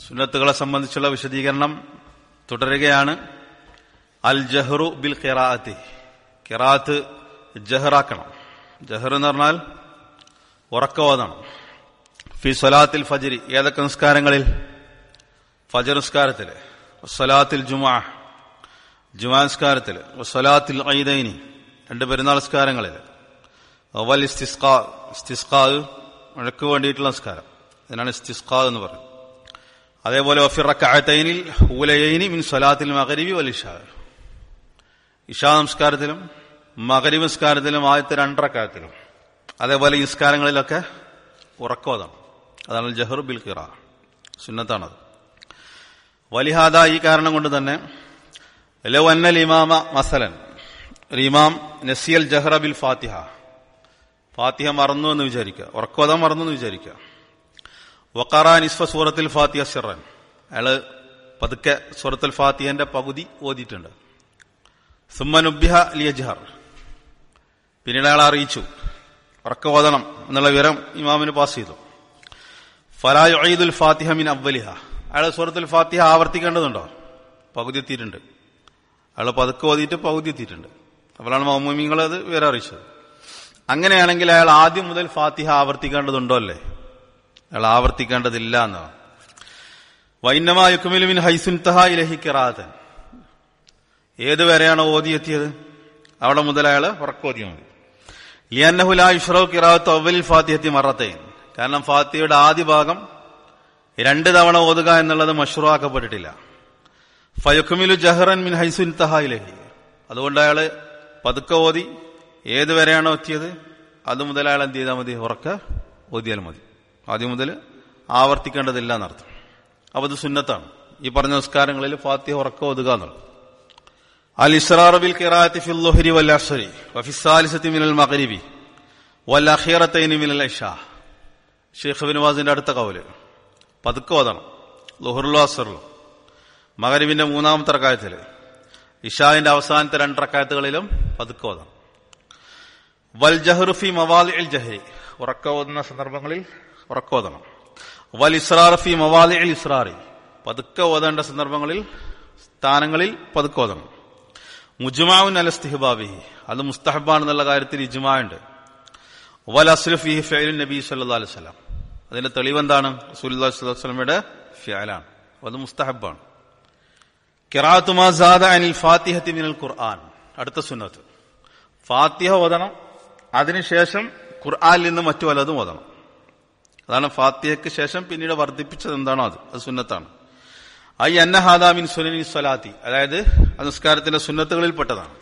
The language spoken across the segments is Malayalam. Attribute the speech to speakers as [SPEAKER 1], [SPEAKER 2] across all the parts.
[SPEAKER 1] സുന്നത്തുകളെ സംബന്ധിച്ചുള്ള വിശദീകരണം തുടരുകയാണ് അൽ ജഹ്റു ബിൽ ഖിറാഅത്തി ഖിറാഅത്ത് ജഹറാക്കണം ജഹർ എന്ന് പറഞ്ഞാൽ ഉറക്കവോദണം ഫി സ്വലാത്തിൽ ഫജരി ഏതൊക്കെ നിസ്കാരങ്ങളിൽ ഫജർ നിസ്കാരത്തില് സ്വലാത്തിൽ ജുമാ ജുമാ നിസ്കാരത്തില് സ്വലാത്തിൽ ഐദൈനി രണ്ട് പെരുന്നാൾ നിസ്കാരങ്ങളിൽ വൽ ഇസ്തിസ്കാ ഇസ്തിസ്കാ മഴക്ക് വേണ്ടിയിട്ടുള്ള നിസ്കാരം ഇതിനാണ് ഇസ്തിസ്കാ എന്ന് പറയുന്നത് അതേപോലെ ഒഫിറക്കഅത്തൈനിൽ ഊലയൈനി മിൻ സ്വലാത്തിൽ മകരിബി വൽ ഇഷാ ഇഷാ നമസ്കാരത്തിലും മകരിബ് നിസ്കാരത്തിലും ആദ്യത്തെ രണ്ടറക്കാലത്തിലും അതേപോലെ ഈ നിസ്കാരങ്ങളിലൊക്കെ ഉറക്കോതാണ് അതാണ് ജഹർ ബിൽ ഖിറ സുന്നത്താണത് വലിഹാദ ഈ കാരണം കൊണ്ട് തന്നെ ലോ അന്നൽ ഇമാമ മസലൻ ഒരു ഇമാം നസിയൽ ജഹ്റ ബിൽ ഫാത്തിഹ ഫാത്തിഹ മറന്നു എന്ന് വിചാരിക്കുക ഉറക്കോദം മറന്നു എന്ന് വിചാരിക്കുക വക്കാറ നിസ്ഫ സൂറത്തിൽ ഫാത്തിഹ സിറൻ അയാള് പതുക്കെ സൂറത്തുൽ ഫാത്തിഹന്റെ പകുതി ഓതിയിട്ടുണ്ട് സുമ്മനുബ്ബിഹ ലിയജ്ഹർ പിന്നീട് അയാൾ അറിയിച്ചു ഉറക്ക ഓതണം എന്നുള്ള വിവരം ഇമാമിന് പാസ് ചെയ്തു ഫലായുൽ ഫാത്തിഹ മിൻ അവലിഹ അയാൾ സൂറത്തുൽ ഫാത്തിഹ ആവർത്തിക്കേണ്ടതുണ്ടോ പകുതി എത്തിയിട്ടുണ്ട് അയാൾ പതുക്കെ ഓതിയിട്ട് പകുതി എത്തിയിട്ടുണ്ട് അപ്പോഴാണ് മൗമിങ്ങൾ അത് വിവരം അറിയിച്ചത് അങ്ങനെയാണെങ്കിൽ അയാൾ ആദ്യം മുതൽ ഫാത്തിഹ ആവർത്തിക്കേണ്ടതുണ്ടോ അല്ലേ അയാൾ ആവർത്തിക്കേണ്ടതില്ല എന്നാണ് വൈന്നമായുക്കുമിലുമിൻ ഹൈസുൻ തഹ ഇലഹി കിറാതൻ ഏതുവരെയാണോ ഓതിയെത്തിയത് അവിടെ മുതൽ അയാൾ ഉറക്കോതിയാൽ മതി ലിയന്നഹുല ഇഷ്റോ കിറാത്ത് അവലിൽ ഫാത്തിഹത്തി മറത്തേൻ കാരണം ഫാത്തിഹയുടെ ആദ്യ ഭാഗം രണ്ട് തവണ ഓതുക എന്നുള്ളത് മഷ്റൂവാക്കപ്പെട്ടിട്ടില്ല ഫയുക്കുമിലു ജഹറൻ മിൻ ഹൈസുൻ തഹ ഇലഹി അതുകൊണ്ട് അയാള് പതുക്കെ ഓതി ഏതുവരെയാണോ എത്തിയത് അത് മുതൽ അയാൾ എന്ത് ചെയ്താൽ മതി ഉറക്ക ഓതിയാൽ മതി ആദ്യം മുതൽ ആവർത്തിക്കേണ്ടതില്ല എന്നർത്ഥം അപ്പൊ അത് സുന്നത്താണ് ഈ പറഞ്ഞ നിസ്കാരങ്ങളിൽ ഫാത്തിഹ ഉറക്ക ഒതുക എന്നുള്ളത് അൽ ഇസ്രാർ ബിൽ ഖിറാഅത്തി ഫിൽ ളുഹരി വൽ അസ്രി വഫി സാലിസത്തി മിനൽ മഗ്രിബി വൽ അഖീറത്തൈനി മിനൽ ഇഷാ ഷെയ്ഖ് ബിൻ വാസിന്റെ അടുത്ത കൗല് പതുക്കെ ഓതണം ലുഹറിലോ അസറിലോ മകരിബിന്റെ മൂന്നാമത്തെ റക്കായത്തില് ഇഷാവിന്റെ അവസാനത്തെ രണ്ട് റക്കായത്തുകളിലും പതുക്കെ ഓതണം വൽ ജഹ്റുഫി മവാലി അൽ ജഹരി ഉറക്ക ഓതുന്ന സന്ദർഭങ്ങളിൽ ഉറക്കോതണം വൽ ഇസ്രാർഫി മവാലി അൽ ഇസ്രാറി പതുക്കെ ഓതേണ്ട സന്ദർഭങ്ങളിൽ സ്ഥാനങ്ങളിൽ പതുക്കെ ഓതണം മുജ്മാവുൻ അൽ ഇസ്തിഹബാബി അത് മുസ്തഹബാണെന്നുള്ള കാര്യത്തിൽ ഇജ്മാണ്ട് വൽ അസ്രഫി ഫെയിലുൻ നബി സല്ലാ അലൈഹി സ്വലാം അതിന്റെ തെളിവെന്താണ് സുല്ലാ സ്വലമയുടെ ഫിയാലാണ് അത് മുസ്തഹബാണ് കിറാത്തുമാ അനിൽ ഫാത്തിഹത്തി മിനൽ ഖുർആൻ അടുത്ത സുന്നത്ത് ഫാത്തിഹ ഓതണം അതിനുശേഷം ഖുർആനിൽ നിന്ന് മറ്റു വല്ലതും ഓതണം അതാണ് ഫാത്തിഹയ്ക്ക് ശേഷം പിന്നീട് വർദ്ധിപ്പിച്ചത് എന്താണോ അത് അത് സുന്നത്താണ് ഐ അന്നഹാദാമിൻ സുനനി സ്വലാത്തി അതായത് നിസ്കാരത്തിന്റെ സുന്നത്തുകളിൽപ്പെട്ടതാണ്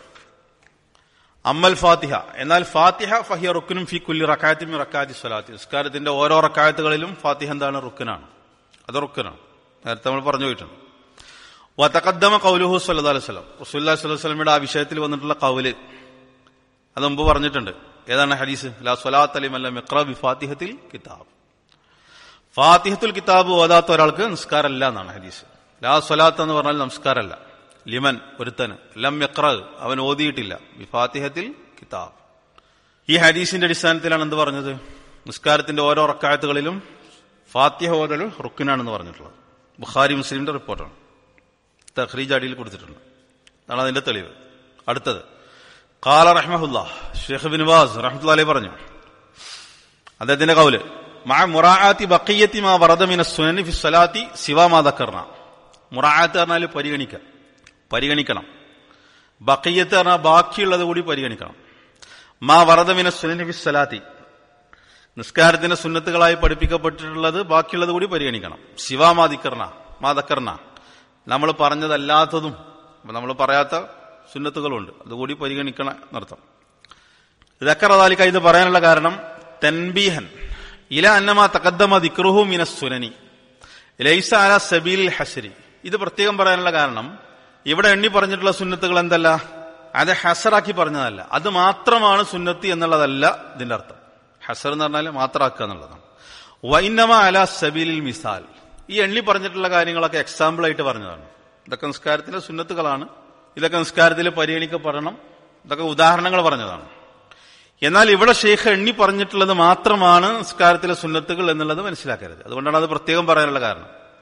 [SPEAKER 1] അമ്മൽ ഫാത്തിഹ എന്നാൽ ഫാത്തിഹ ഫഹിയ റുക്കിനും ഫി കുല്ലി റക്കായത്തിനും റക്കാത്തി സ്വലാത്തി നിസ്കാരത്തിന്റെ ഓരോ റക്കായത്തുകളിലും ഫാത്തിഹ എന്താണ് റുക്കിനാണ് അത് റുക്കിനാണ് നേരത്തെ നമ്മൾ പറഞ്ഞു പോയിട്ടുണ്ട് വതക്കദ്ദമ കൗലുഹു സല്ലാ അലൈഹി സ്വലം റസൂല്ലാ സ്വലൈഹി സ്വലമിയുടെ ആ വിഷയത്തിൽ വന്നിട്ടുള്ള കൗല് അത് മുമ്പ് പറഞ്ഞിട്ടുണ്ട് ഏതാണ് ഹദീസ് ലാ സ്വലാത്ത് അലിമല്ല മിക്ര ബി ഫാത്തിഹത്തിൽ കിതാബ് ഫാത്തിഹത്തുൽ കിതാബ് ഓതാത്ത ഒരാൾക്ക് നിസ്കാരമല്ല എന്നാണ് ഹദീസ് ലാ സ്വലാത്ത് എന്ന് പറഞ്ഞാൽ നമസ്കാരമല്ല ലിമൻ ഒരുത്തന് ലം യക്ര അവൻ ഓതിയിട്ടില്ല ബി ഫാത്തിഹത്തിൽ കിതാബ് ഈ ഹദീസിന്റെ അടിസ്ഥാനത്തിലാണ് എന്ത് പറഞ്ഞത് നിസ്കാരത്തിന്റെ ഓരോ റക്കായത്തുകളിലും ഫാത്തിഹ ഓതൽ റുക്കിനാണെന്ന് പറഞ്ഞിട്ടുള്ളത് ബുഖാരി മുസ്ലിമിന്റെ റിപ്പോർട്ടാണ് തഖ്രീജ് അടിയിൽ കൊടുത്തിട്ടുണ്ട് അതാണ് അതിന്റെ തെളിവ് അടുത്തത് കാല റഹ്മഹുല്ല ഷെയ്ഖ് ബിൻ വാസ് റഹ്മത്തുള്ള അലി പറഞ്ഞു അദ്ദേഹത്തിന്റെ കൗല് മാ മുറാഅത്തി ബഖിയത്തി മാ വറദമിന സുനനി ഫി സ്വലാത്തി സിവാ മാ ദക്കർന മുറാഅത്ത് പറഞ്ഞാൽ പരിഗണിക്കുക പരിഗണിക്കണം ബഖിയത്ത് പറഞ്ഞാൽ ബാക്കിയുള്ളത് കൂടി പരിഗണിക്കണം മാ വറദമിന സുനനി ഫി സ്വലാത്തി നിസ്കാരത്തിന്റെ സുന്നത്തുകളായി പഠിപ്പിക്കപ്പെട്ടിട്ടുള്ളത് ബാക്കിയുള്ളത് കൂടി പരിഗണിക്കണം സിവാ മാ ദിക്കർന മാ ദക്കർന നമ്മൾ പറഞ്ഞതല്ലാത്തതും നമ്മൾ പറയാത്ത സുന്നത്തുകളുണ്ട് അതുകൂടി പരിഗണിക്കണം എന്നർത്ഥം ദക്കറദാലിക്ക ഇത് പറയാനുള്ള കാരണം തൻബീഹൻ ഇല അന്നമാ തക്കദ്ദമ ദിക്റുഹു മിന സുനനി ലൈസ അല സബീൽ ഹസരി ഇത് പ്രത്യേകം പറയാനുള്ള കാരണം ഇവിടെ എണ്ണി പറഞ്ഞിട്ടുള്ള സുന്നത്തുകൾ എന്തല്ല അത് ഹസറാക്കി പറഞ്ഞതല്ല അത് മാത്രമാണ് സുന്നത്തി എന്നുള്ളതല്ല ഇതിന്റെ അർത്ഥം ഹസർ എന്ന് പറഞ്ഞാൽ മാത്രമാക്കുക എന്നുള്ളതാണ് വൈനമ അല സബീലിൽ മിസാൽ ഈ എണ്ണി പറഞ്ഞിട്ടുള്ള കാര്യങ്ങളൊക്കെ എക്സാമ്പിൾ ആയിട്ട് പറഞ്ഞതാണ് ഇതൊക്കെ നിസ്കാരത്തിലെ സുന്നത്തുകളാണ് ഇതൊക്കെ നിസ്കാരത്തിൽ പരിഗണിക്കപ്പെടണം ഇതൊക്കെ ഉദാഹരണങ്ങൾ പറഞ്ഞതാണ് എന്നാൽ ഇവിടെ ഷെയ്ഖ് എണ്ണി പറഞ്ഞിട്ടുള്ളത് മാത്രമാണ് നിസ്കാരത്തിലെ സുന്നത്തുകൾ എന്നുള്ളത് മനസ്സിലാക്കരുത് അതുകൊണ്ടാണ് അത് പ്രത്യേകം പറയാനുള്ള കാരണം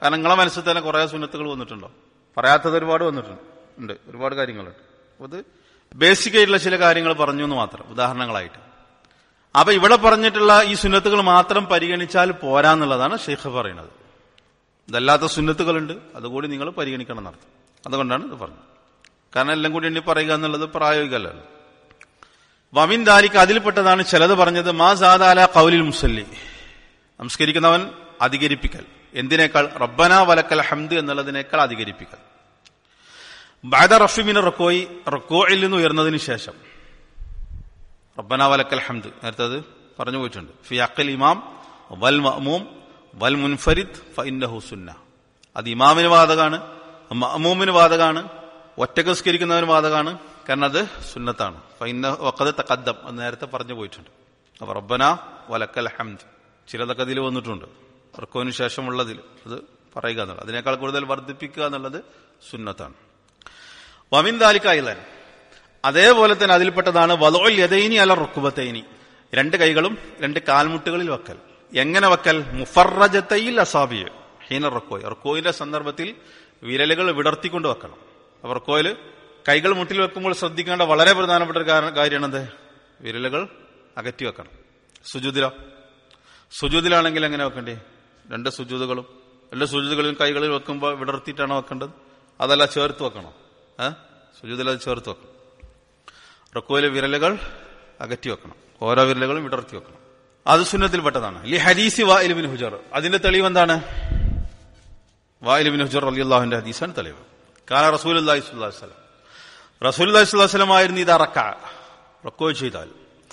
[SPEAKER 1] കാരണം നിങ്ങളെ മനസ്സിൽ തന്നെ കുറെ സുന്നത്തുകൾ വന്നിട്ടുണ്ടോ പറയാത്തത് ഒരുപാട് വന്നിട്ടുണ്ട് ഉണ്ട് ഒരുപാട് കാര്യങ്ങളുണ്ട് അപ്പൊ ഇത് ബേസിക് ആയിട്ടുള്ള ചില കാര്യങ്ങൾ പറഞ്ഞു എന്ന് മാത്രം ഉദാഹരണങ്ങളായിട്ട് അപ്പൊ ഇവിടെ പറഞ്ഞിട്ടുള്ള ഈ സുന്നത്തുകൾ മാത്രം പരിഗണിച്ചാൽ പോരാന്നുള്ളതാണ് ഷെയ്ഖ് പറയുന്നത് ഇതല്ലാത്ത സുന്നത്തുകളുണ്ട് അതുകൂടി നിങ്ങൾ പരിഗണിക്കണം എന്നർത്ഥം അതുകൊണ്ടാണ് ഇത് പറഞ്ഞത് കാരണം എല്ലാം കൂടി എണ്ണി പറയുക എന്നുള്ളത് പ്രായോഗികമല്ലല്ലോ വമിൻ ദാലിക്ക് അതിൽപ്പെട്ടതാണ് ചിലത് പറഞ്ഞത് മാ സാദാല കൗലിൽ മുസല്ലി നമസ്കരിക്കുന്നവൻ അധികരിപ്പിക്കൽ എന്തിനേക്കാൾ റബ്ബന വലക്കൽ ഹംദ് എന്നുള്ളതിനേക്കാൾ അധികരിപ്പിക്കൽ ബാദ റഫിമിന് റക്കോയി റക്കോയിൽ നിന്ന് ഉയർന്നതിന് ശേഷം റബ്ബന വലക്കൽ ഹംദ് നേരത്തെ അത് പറഞ്ഞു പോയിട്ടുണ്ട് ഫി അക്കൽ ഇമാം വൽ മഅമൂം വൽ മുൻഫരിദ് ഫഇന്നഹു സുന്ന അത് ഇമാമിന് വാദകാണ് മഅമൂമിന് വാദകാണ് ഒറ്റക്കസ്കരിക്കുന്നവന് വാദകാണ് കാരണം അത് സുന്നത്താണ് ഫൈന്ന വക്കത് തക്കദ്ദം എന്ന് നേരത്തെ പറഞ്ഞു പോയിട്ടുണ്ട് അപ്പൊ റബ്ബന വലക്കൽ ഹംദ് ചിലതൊക്കെ അതിൽ വന്നിട്ടുണ്ട് റക്കോന് ശേഷമുള്ളതിൽ അത് പറയുക എന്നുള്ളത് അതിനേക്കാൾ കൂടുതൽ വർദ്ധിപ്പിക്കുക എന്നുള്ളത് സുന്നത്താണ് വമിൻ ദാലിക്കായില്ലൻ അതേപോലെ തന്നെ അതിൽപ്പെട്ടതാണ് വലോൽ യദൈനി അല റുക്കുബത്തൈനി രണ്ട് കൈകളും രണ്ട് കാൽമുട്ടുകളിൽ വെക്കൽ എങ്ങനെ വെക്കൽ മുഫറജത്തയിൽ അസാബിയ ഹീന റക്കോയ് റക്കോയിന്റെ സന്ദർഭത്തിൽ വിരലുകൾ വിടർത്തിക്കൊണ്ട് വെക്കണം അപ്പൊ റക്കോയില് കൈകൾ മുട്ടിൽ വെക്കുമ്പോൾ ശ്രദ്ധിക്കേണ്ട വളരെ പ്രധാനപ്പെട്ട ഒരു കാര- കാര്യമാണത് വിരലുകൾ അകറ്റി വെക്കണം സുജൂതിലോ സുജൂതിലാണെങ്കിൽ എങ്ങനെ വെക്കണ്ടേ രണ്ട് സുജൂതുകളും രണ്ട് സുജൂതുകളും കൈകളിൽ വെക്കുമ്പോൾ വിടർത്തിയിട്ടാണോ വെക്കേണ്ടത് അതല്ല ചേർത്ത് വെക്കണോ ഏഹ് സുജൂതിൽ അത് ചേർത്ത് വെക്കണം റക്കോയിലെ വിരലുകൾ അകറ്റി വെക്കണം ഓരോ വിരലുകളും വിടർത്തി വെക്കണം അത് സുന്നത്തിൽപ്പെട്ടതാണ് ലി ഹദീസി വായിലുബിൻ ഹുജർ അതിന്റെ തെളിവ് എന്താണ് വായിലുബിൻ ഹുജർ അലി അള്ളാഹുന്റെ ഹദീസാണ് തെളിവ് കാല റസൂൽ അള്ളാഹി സ്വല്ലം റസൂൽ അള്ളാഹി സ്വല്ലം ആയിരുന്നു ഇത് അറക്ക റക്കോ ചെയ്താൽ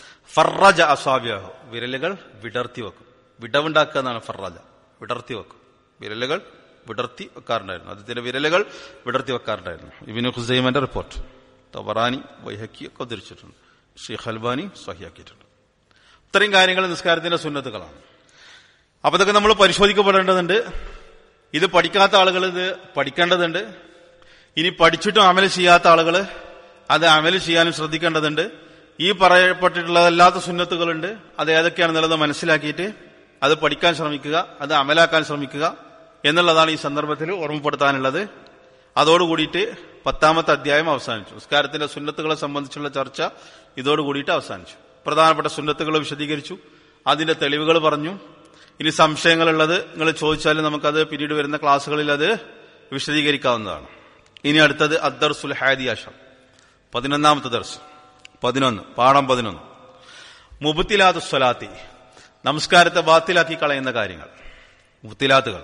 [SPEAKER 1] ഫറജ അസാബ്യാഹു വിരലുകൾ വിടർത്തി വെക്കും വിടവുണ്ടാക്കുക എന്നാണ് ഫറജ വിടർത്തി വെക്കും വിരലുകൾ വിടർത്തി വെക്കാറുണ്ടായിരുന്നു അദ്ദേഹത്തിന്റെ വിരലുകൾ വിടർത്തി വെക്കാറുണ്ടായിരുന്നു ഇബിന് ഹുസൈമന്റെ റിപ്പോർട്ട് തബറാനി വൈഹക്കി ഒക്കെ ഉദ്ധരിച്ചിട്ടുണ്ട് ഷെയ്ഖ് അൽബാനി സഹിയാക്കിയിട്ടുണ്ട് ഇത്രയും കാര്യങ്ങൾ നിസ്കാരത്തിന്റെ സുന്നത്തുകളാണ് അപ്പൊ ഇതൊക്കെ നമ്മൾ പരിശോധിക്കപ്പെടേണ്ടതുണ്ട് ഇത് പഠിക്കാത്ത ആളുകൾ ഇത് പഠിക്കേണ്ടതുണ്ട് ഇനി പഠിച്ചിട്ടും അമൽ ചെയ്യാത്ത ആളുകൾ അത് അമൽ ചെയ്യാനും ശ്രദ്ധിക്കേണ്ടതുണ്ട് ഈ പറയപ്പെട്ടിട്ടുള്ളതല്ലാത്ത സുന്നത്തുകളുണ്ട് അത് ഏതൊക്കെയാണെന്നുള്ളത് മനസ്സിലാക്കിയിട്ട് അത് പഠിക്കാൻ ശ്രമിക്കുക അത് അമലാക്കാൻ ശ്രമിക്കുക എന്നുള്ളതാണ് ഈ സന്ദർഭത്തിൽ ഓർമ്മപ്പെടുത്താനുള്ളത് അതോടുകൂടിയിട്ട് പത്താമത്തെ അധ്യായം അവസാനിച്ചു നിസ്കാരത്തിന്റെ സുന്നത്തുകളെ സംബന്ധിച്ചുള്ള ചർച്ച ഇതോടുകൂടിയിട്ട് അവസാനിച്ചു പ്രധാനപ്പെട്ട സുന്നത്തുകൾ വിശദീകരിച്ചു അതിന്റെ തെളിവുകൾ പറഞ്ഞു ഇനി സംശയങ്ങളുള്ളത് നിങ്ങൾ ചോദിച്ചാൽ നമുക്കത് പിന്നീട് വരുന്ന ക്ലാസ്സുകളിൽ അത് വിശദീകരിക്കാവുന്നതാണ് ഇനി അടുത്തത് അദ്ദർസുൽ ഹാദി ആഷം പതിനൊന്നാമത്തെ ദർസ് പതിനൊന്ന് പാഠം പതിനൊന്ന് മുബത്തിലാത്ത് സ്വലാത്തി നമസ്കാരത്തെ ബാത്തിലാക്കി കളയുന്ന കാര്യങ്ങൾ മുബത്തിലാത്തുകൾ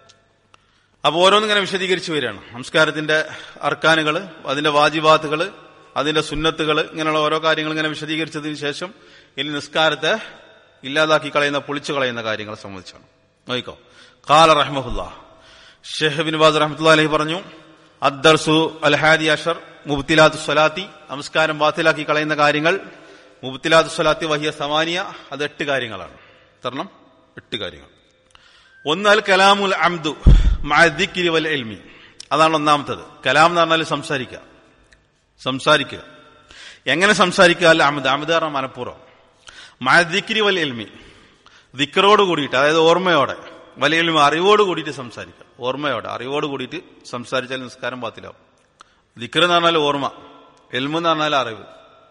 [SPEAKER 1] അപ്പൊ ഓരോന്നിങ്ങനെ വിശദീകരിച്ചു വരികയാണ് നമസ്കാരത്തിന്റെ അർക്കാനുകൾ അതിന്റെ വാജിബാത്തുകൾ അതിന്റെ സുന്നത്തുകൾ ഇങ്ങനെയുള്ള ഓരോ കാര്യങ്ങൾ ഇങ്ങനെ വിശദീകരിച്ചതിന് ശേഷം ഇനി നിസ്കാരത്തെ ഇല്ലാതാക്കി കളയുന്ന പൊളിച്ചു കളയുന്ന കാര്യങ്ങളെ സംബന്ധിച്ചാണ് നോക്കിക്കോ കാല റഹ്മഹുല്ല ഷെഹ് ബിൻ ബാദ് റഹ്മത്തുള്ള അലഹി പറഞ്ഞു അദ്ദർസു അൽഹാദി അഷർ മുബ്തിലാത്ത് സ്വലാത്തി നമസ്കാരം ബാത്തിലാക്കി കളയുന്ന കാര്യങ്ങൾ മുബ്തിലാത്ത് സ്വലാത്തി വഹിയ സമാനിയ അത് എട്ട് കാര്യങ്ങളാണ് തരണം എട്ട് കാര്യങ്ങൾ ഒന്ന് അൽ കലാമുൽ അംദു മഅദിക്കിരി വൽ എൽമി അതാണ് ഒന്നാമത്തത് കലാം എന്ന് പറഞ്ഞാൽ സംസാരിക്കുക സംസാരിക്കുക എങ്ങനെ സംസാരിക്കുക അല്ല അമിത് അമിത് പറഞ്ഞാൽ മനഃപൂർവ്വം മഅദിക്കിരി വൽ എൽമി ദിക്കറോട് കൂടിയിട്ട് അതായത് ഓർമ്മയോടെ വലിയ എൽമി അറിവോട് കൂടിയിട്ട് സംസാരിക്കുക ഓർമ്മയോടെ അറിവോട് കൂടിയിട്ട് സംസാരിച്ചാൽ നിസ്കാരം പാത്തിലാവും ദിക്കർ എന്ന് പറഞ്ഞാൽ ഓർമ്മ എൽമു എന്ന് പറഞ്ഞാൽ അറിവ്